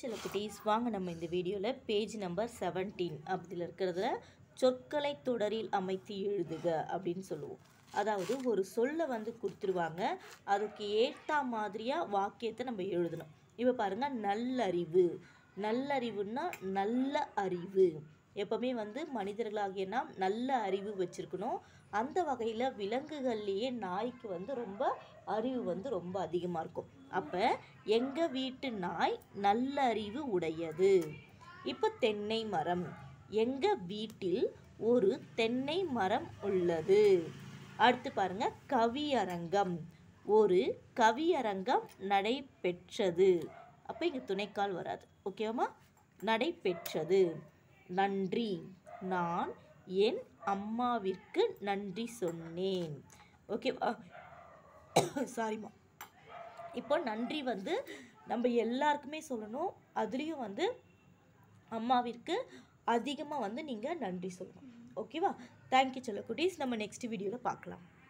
சில குட்டீஸ் வாங்க நம்ம இந்த வீடியோவில் பேஜ் நம்பர் செவன்டீன் அப்படில இருக்கிறதுல சொற்களை தொடரில் அமைத்து எழுதுக அப்படின்னு சொல்லுவோம் அதாவது ஒரு சொல்லை வந்து கொடுத்துருவாங்க அதுக்கு ஏற்ற மாதிரியாக வாக்கியத்தை நம்ம எழுதணும் இப்போ பாருங்கள் நல்லறிவு நல்லறிவுன்னா நல்ல அறிவு எப்பவுமே வந்து மனிதர்களாகிய நாம் நல்ல அறிவு வச்சுருக்கணும் அந்த வகையில் விலங்குகள்லேயே நாய்க்கு வந்து ரொம்ப அறிவு வந்து ரொம்ப அதிகமாக இருக்கும் அப்போ எங்கள் வீட்டு நாய் நல்ல அறிவு உடையது இப்போ தென்னை மரம் எங்கள் வீட்டில் ஒரு தென்னை மரம் உள்ளது அடுத்து பாருங்க கவியரங்கம் ஒரு கவியரங்கம் நடைபெற்றது அப்போ இங்கே துணைக்கால் வராது ஓகேவா நடைபெற்றது நன்றி நான் என் அம்மாவிற்கு நன்றி சொன்னேன் ஓகேவா சாரிம்மா இப்போ நன்றி வந்து நம்ம எல்லாருக்குமே சொல்லணும் அதுலேயும் வந்து அம்மாவிற்கு அதிகமாக வந்து நீங்கள் நன்றி சொல்லணும் ஓகேவா தேங்க்யூ சொல்ல குட்டீஸ் நம்ம நெக்ஸ்ட் வீடியோவில் பார்க்கலாம்